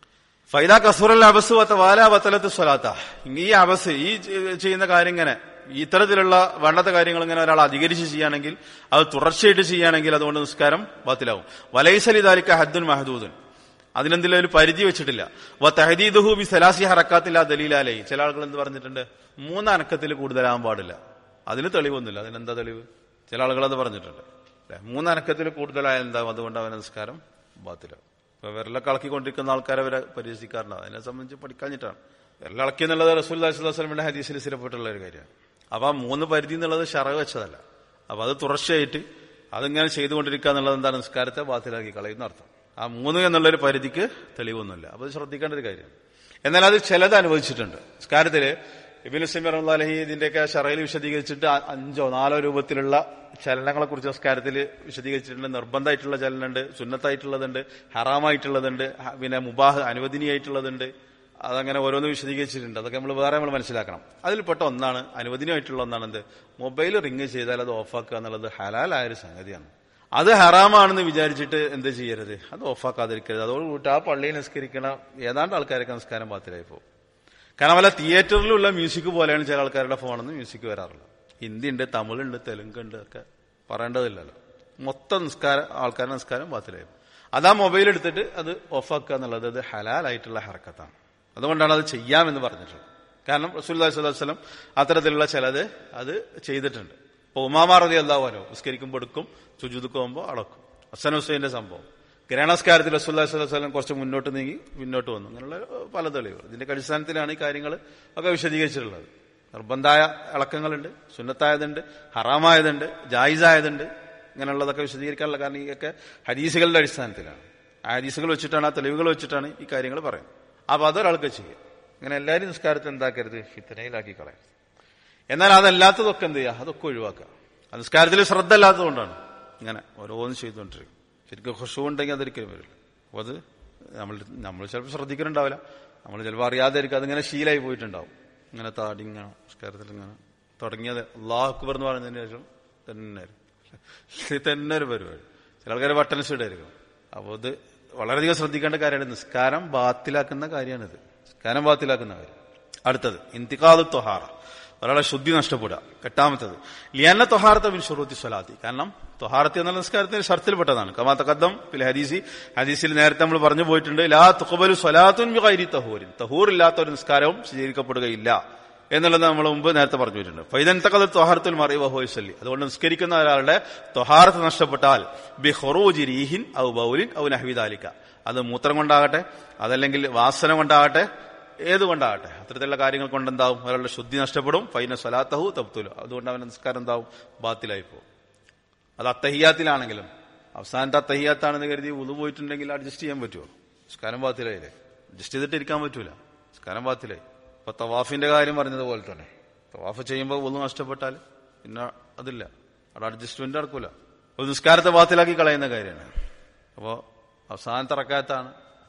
[SPEAKER 1] ഫൈദ കസൂറൽ അബസ് വത്ത വാല വത്തലത്ത് സ്വലാത്ത ഈ അബസ് ഈ ചെ- ചെയ്യുന്ന കാര്യം ഇങ്ങനെ ഈ ഇത്തരത്തിലുള്ള വേണ്ടാത്ത കാര്യങ്ങൾ ഇങ്ങനെ ഒരാൾ അധികരിച്ച് ചെയ്യുകയാണെങ്കിൽ അത് തുടർച്ചയായിട്ട് ചെയ്യുകയാണെങ്കിൽ അതുകൊണ്ട് നിസ്കാരം ബാത്തിലാവും വലൈസലി ദാലിക്ക ഹദ്ദുൻ മഹദൂദുൻ അതിനെന്തെങ്കിലും ഒരു പരിധി വെച്ചിട്ടില്ല വ തഹദീദുഹു ബി സലാസി ഹറക്കാത്തില്ല ദലീലാലേ ചില ആളുകൾ എന്ത് പറഞ്ഞിട്ടുണ്ട് മൂന്ന് അനക്കത്തിൽ കൂടുതലാവാൻ പാടില്ല അതിന് തെളിവൊന്നുമില്ല അതിനെന്താ തെളിവ് ചില ആളുകൾ അത് പറഞ്ഞിട്ടുണ്ട് അല്ലെ മൂന്ന് അനക്കത്തിൽ കൂടുതലായാൽ എന്താവും അതുകൊണ്ട് അവന്റെ നിസ്കാരം ബാത്തിലാവും ഇപ്പൊ വിരലൊക്കെ ഇളക്കിക്കൊണ്ടിരിക്കുന്ന ആൾക്കാരെ അവരെ പരിഹസിക്കാറുണ്ട് അതിനെ സംബന്ധിച്ച് പഠിക്കാഞ്ഞിട്ടാണ് വിരലിളക്കി എന്നുള്ളത് റസൂൽ വസ്ലമിന്റെ ഹദീസിൽ സ്ഥിരപ്പെട്ടുള്ള ഒരു കാര്യമാണ് അപ്പൊ ആ മൂന്ന് പരിധി എന്നുള്ളത് ഷറ വെച്ചതല്ല അപ്പൊ അത് തുടർച്ചയായിട്ട് അതിങ്ങനെ ചെയ്തുകൊണ്ടിരിക്കുക എന്നുള്ളത് എന്താണ് നിസ്കാരത്തെ ബാത്തിലാക്കി കളയുന്ന അർത്ഥം ആ മൂന്ന് എന്നുള്ളൊരു പരിധിക്ക് തെളിവൊന്നുമില്ല അപ്പൊ അത് ശ്രദ്ധിക്കേണ്ട ഒരു കാര്യമാണ് എന്നാൽ അത് ചിലത് അനുവദിച്ചിട്ടുണ്ട് നിസ്കാരത്തില് ഇബിൻ സിമർ അലഹി ഇതിന്റെയൊക്കെ ഷറയിൽ വിശദീകരിച്ചിട്ട് അ- അഞ്ചോ നാലോ രൂപത്തിലുള്ള ചലനങ്ങളെ കുറിച്ച് നിസ്കാരത്തിൽ വിശദീകരിച്ചിട്ടുണ്ട് നിർബന്ധമായിട്ടുള്ള ചലനമുണ്ട് സുന്നത്തായിട്ടുള്ളതുണ്ട് ഹറാമായിട്ടുള്ളതുണ്ട് ഹ- പിന്നെ മുബാഹ് അനുവദനീയായിട്ടുള്ളതുണ്ട് അതങ്ങനെ ഓരോന്ന് വിശദീകരിച്ചിട്ടുണ്ട് അതൊക്കെ നമ്മൾ വേറെ നമ്മൾ മനസ്സിലാക്കണം അതിൽപ്പെട്ട ഒന്നാണ് അനുവദനീയമായിട്ടുള്ള ഒന്നാണ് എന്ത് മൊബൈൽ റിങ് ചെയ്താൽ അത് ഓഫാക്കുക എന്നുള്ളത് ഹലാലായ ഒരു സംഗതിയാണ് അത് ഹറാമാണെന്ന് വിചാരിച്ചിട്ട് എന്ത് ചെയ്യരുത് അത് ഓഫാക്കാതിരിക്കരുത് അതോടുകൂടി ആ പള്ളിയിൽ നിസ്കരിക്കണ ഏതാണ്ട് ആൾക്കാരൊക്കെ നിസ്കാരം പാത്തിലായി പോകും കാരണം വല്ല തിയേറ്ററിലുള്ള മ്യൂസിക് പോലെയാണ് ചില ആൾക്കാരുടെ ഫോണിൽ മ്യൂസിക് വരാറുള്ളത് ഹിന്ദി ഉണ്ട് തമിഴുണ്ട് തെലുങ്ക് ഉണ്ട് ഒക്കെ പറയേണ്ടതില്ലല്ലോ മൊത്തം നിസ്കാരം ആൾക്കാരുടെ നിസ്കാരം പാത്തിലായി പോകും അതാ മൊബൈൽ എടുത്തിട്ട് അത് ഓഫാക്കുക എന്നുള്ളത് അത് ഹലാലായിട്ടുള്ള ഹർക്കത്താണ് അതുകൊണ്ടാണ് അത് ചെയ്യാമെന്ന് പറഞ്ഞിട്ടുള്ളത് കാരണം റസൂല്ലി സ്വലം അത്തരത്തിലുള്ള ചിലത് അത് ചെയ്തിട്ടുണ്ട് ഇപ്പൊ ഉമാമാറതി അല്ലാവാനോ നിസ്കരിക്കുമ്പോൾ എടുക്കും ചുജുദുക്ക് പോകുമ്പോൾ അടക്കും ഹസൻ ഹുസൈന്റെ സംഭവം ഗ്രഹണസ്കാരത്തിൽ റസൂല്ലാ സ്വലം കുറച്ച് മുന്നോട്ട് നീങ്ങി പിന്നോട്ട് വന്നു അങ്ങനെയുള്ള പല തെളിവുകൾ ഇതിന്റെ അടിസ്ഥാനത്തിലാണ് ഈ കാര്യങ്ങൾ ഒക്കെ വിശദീകരിച്ചിട്ടുള്ളത് നിർബന്ധമായ ഇളക്കങ്ങളുണ്ട് സുന്നത്തായതുണ്ട് ഹറാമായതുണ്ട് ജായിസായതുണ്ട് ഇങ്ങനെയുള്ളതൊക്കെ വിശദീകരിക്കാനുള്ള കാരണം ഇതൊക്കെ ഹദീസുകളുടെ അടിസ്ഥാനത്തിലാണ് ആ ഹദീസുകൾ വെച്ചിട്ടാണ് ആ തെളിവുകൾ വെച്ചിട്ടാണ് ഈ കാര്യങ്ങൾ പറയുന്നത് അപ്പൊ അതൊരാൾക്ക് ചെയ്യുക ഇങ്ങനെ എല്ലാവരും നിസ്കാരത്തെ എന്താക്കരുത് ഫിത്തനയിലാക്കി കളയരുത് എന്നാൽ അതല്ലാത്തതൊക്കെ എന്ത് ചെയ്യുക അതൊക്കെ ഒഴിവാക്കുക ആ നിസ്കാരത്തിൽ ശ്രദ്ധ അല്ലാത്തതുകൊണ്ടാണ് ഇങ്ങനെ ഓരോന്നും ചെയ്തുകൊണ്ടിരിക്കും ശരിക്കും ഖുഷു ഉണ്ടെങ്കിൽ അതൊരിക്കലും വരില്ല അപ്പോൾ അത് നമ്മൾ നമ്മൾ ചിലപ്പോൾ ശ്രദ്ധിക്കുന്നുണ്ടാവില്ല നമ്മൾ ചിലപ്പോൾ അറിയാതെ ഇരിക്കും അതിങ്ങനെ ശീലമായി പോയിട്ടുണ്ടാവും ഇങ്ങനെ താടി ഇങ്ങനെ നിസ്കാരത്തിൽ ഇങ്ങനെ തുടങ്ങിയത് അള്ളാഹു അക്ബർ എന്ന് പറഞ്ഞതിന് ശേഷം തന്നെ ഇത് തന്നെ ഒരു പരിപാടി ചില ആൾക്കാർ ബട്ടൺ ആയിരിക്കും അപ്പോൾ ഇത് വളരെയധികം ശ്രദ്ധിക്കേണ്ട കാര്യമാണ് നിസ്കാരം ബാത്തിലാക്കുന്ന കാര്യമാണിത് നിസ്കാരം ബാത്തിലാക്കുന്ന കാര്യം അടുത്തത് ഇന്തിക്കാദ് തൊഹാറ ഒരാളെ ശുദ്ധി നഷ്ടപ്പെടുക എട്ടാമത്തത് ലിയന്ന തൊഹാറത്ത ബിൻ ഷുറൂത്തി സ്വലാത്തി കാരണം തൊഹാറത്തി എന്ന നിസ്കാരത്തിന് ഷർത്തിൽപ്പെട്ടതാണ് കമാ തക്കദ്ദം പിന്നെ ഹദീസി ഹദീസിൽ നേരത്തെ നമ്മൾ പറഞ്ഞു പോയിട്ടുണ്ട് ലാ തുഖബലു സ്വലാത്തുൻ ബിഗൈരി തഹൂരിൻ തഹൂർ ഇല്ലാത്ത ഒരു നിസ്കാരവും സ്വീകരിക്കപ്പെടുകയില്ല എന്നുള്ളത് നമ്മൾ മുമ്പ് നേരത്തെ പറഞ്ഞു പോയിട്ടുണ്ട് ഫൈദൻ തക്കത് തൊഹാറത്തുൽ മറിയ ഹോയ്സല്ലി അതുകൊണ്ട് നിസ്കരിക്കുന്ന ഒരാളുടെ തൊഹാറത്ത് നഷ്ടപ്പെട്ടാൽ ബി ഹൊറൂജി രീഹിൻ ഔ ബൗലിൻ ഔ നഹ്വിദാലിക്ക അത് മൂത്രം കൊണ്ടാകട്ടെ അതല്ലെങ്കിൽ വാസന കൊണ്ടാകട്ടെ ഏതുകൊണ്ടാകട്ടെ അത്തരത്തിലുള്ള കാര്യങ്ങൾ കൊണ്ടെന്താവും ഒരാളുടെ ശുദ്ധി നഷ്ടപ്പെടും ഫൈന സ്വലാത്തഹു തബ്തുലു അതുകൊണ്ട് അവന്റെ നിസ്കാരം എന്താവും ബാത്തിലായി പോകും അത് അത്തഹിയാത്തിലാണെങ്കിലും അവസാനത്തെ അത്തഹിയാത്താണെന്ന് കരുതി ഉളു പോയിട്ടുണ്ടെങ്കിൽ അഡ്ജസ്റ്റ് ചെയ്യാൻ പറ്റുമോ നിസ്കാരം ബാത്തിലായില്ലേ അഡ്ജസ്റ്റ് ചെയ്തിട്ട് ഇരിക്കാൻ പറ്റൂല നിസ്കാരം ബാത്തിലായി ഇപ്പൊ തവാഫിന്റെ കാര്യം പറഞ്ഞതുപോലെ തന്നെ തവാഫ് ചെയ്യുമ്പോൾ ഉളു നഷ്ടപ്പെട്ടാൽ പിന്നെ അതില്ല അവിടെ അഡ്ജസ്റ്റ്മെന്റ് നടക്കൂല ഒരു നിസ്കാരത്തെ ബാത്തിലാക്കി കളയുന്ന കാര്യമാണ് അപ്പോ അവസാനത്തെ റക്കാത്താണ്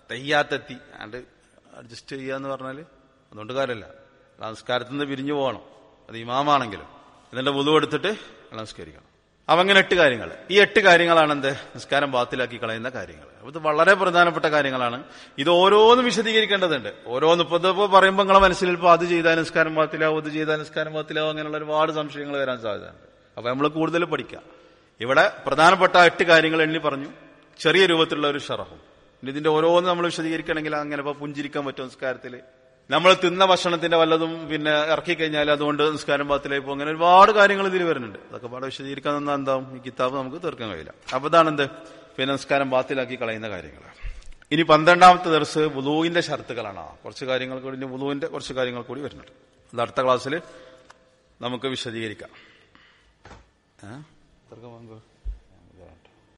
[SPEAKER 1] തയ്യാത്തെത്തി ആണ്ട് അഡ്ജസ്റ്റ് ചെയ്യാന്ന് പറഞ്ഞാല് അതുകൊണ്ട് കാര്യമില്ല നമസ്കാരത്തിൽ നിന്ന് പിരിഞ്ഞു പോകണം അത് ഇമാമാണെങ്കിലും ഇതിന്റെ വുതു എടുത്തിട്ട് നമസ്കരിക്കണം അപ്പൊ അങ്ങനെ എട്ട് കാര്യങ്ങൾ ഈ എട്ട് കാര്യങ്ങളാണ് എന്ത് നിസ്കാരം ബാത്തിലാക്കി കളയുന്ന കാര്യങ്ങൾ അപ്പൊ ഇത് വളരെ പ്രധാനപ്പെട്ട കാര്യങ്ങളാണ് ഇത് ഓരോന്നും വിശദീകരിക്കേണ്ടതുണ്ട് ഓരോന്ന് ഇപ്പൊ ഇതിപ്പോ പറയുമ്പോൾ നിങ്ങളെ മനസ്സിൽ ഇപ്പൊ അത് ചെയ്താൽ നിസ്കാരം ബാത്തിലാവും ഇത് ചെയ്താൽ നിസ്കാരം ബാത്തിലാവും അങ്ങനെയുള്ള ഒരുപാട് സംശയങ്ങൾ വരാൻ സാധ്യതയുണ്ട് അപ്പൊ നമ്മൾ കൂടുതൽ പഠിക്കാം ഇവിടെ പ്രധാനപ്പെട്ട എട്ട് കാര്യങ്ങൾ എണ്ണി പറഞ്ഞു ചെറിയ രൂപത്തിലുള്ള ഒരു ഷറഹും ഇനി ഇതിന്റെ ഓരോന്ന് നമ്മൾ വിശദീകരിക്കണമെങ്കിൽ അങ്ങനെ ഇപ്പൊ പുഞ്ചിരിക്കാൻ പറ്റും നിസ്കാരത്തിൽ നമ്മൾ തിന്ന ഭക്ഷണത്തിന്റെ വല്ലതും പിന്നെ ഇറക്കി കഴിഞ്ഞാൽ അതുകൊണ്ട് നിസ്കാരം പാത്തിലേക്ക് പോകും അങ്ങനെ ഒരുപാട് കാര്യങ്ങൾ ഇതിൽ വരുന്നുണ്ട് അതൊക്കെ പാടെ വിശദീകരിക്കാൻ നിന്നാൽ എന്താവും ഈ കിതാബ് നമുക്ക് തീർക്കാൻ കഴിയില്ല അപ്പൊ ഇതാണ് എന്ത് പിന്നെ നിസ്കാരം ബാത്തിലാക്കി കളയുന്ന കാര്യങ്ങൾ ഇനി പന്ത്രണ്ടാമത്തെ ദിവസം വുളുവിന്റെ ഷർത്തുകളാണ് ആ കുറച്ച് കാര്യങ്ങൾ കൂടി ഇനി വുളുവിന്റെ കുറച്ച് കാര്യങ്ങൾ കൂടി വരുന്നുണ്ട് അത് അടുത്ത ക്ലാസ്സിൽ നമുക്ക് വിശദീകരിക്കാം ഏ? എത്രക്ക് വാങ്ങുക?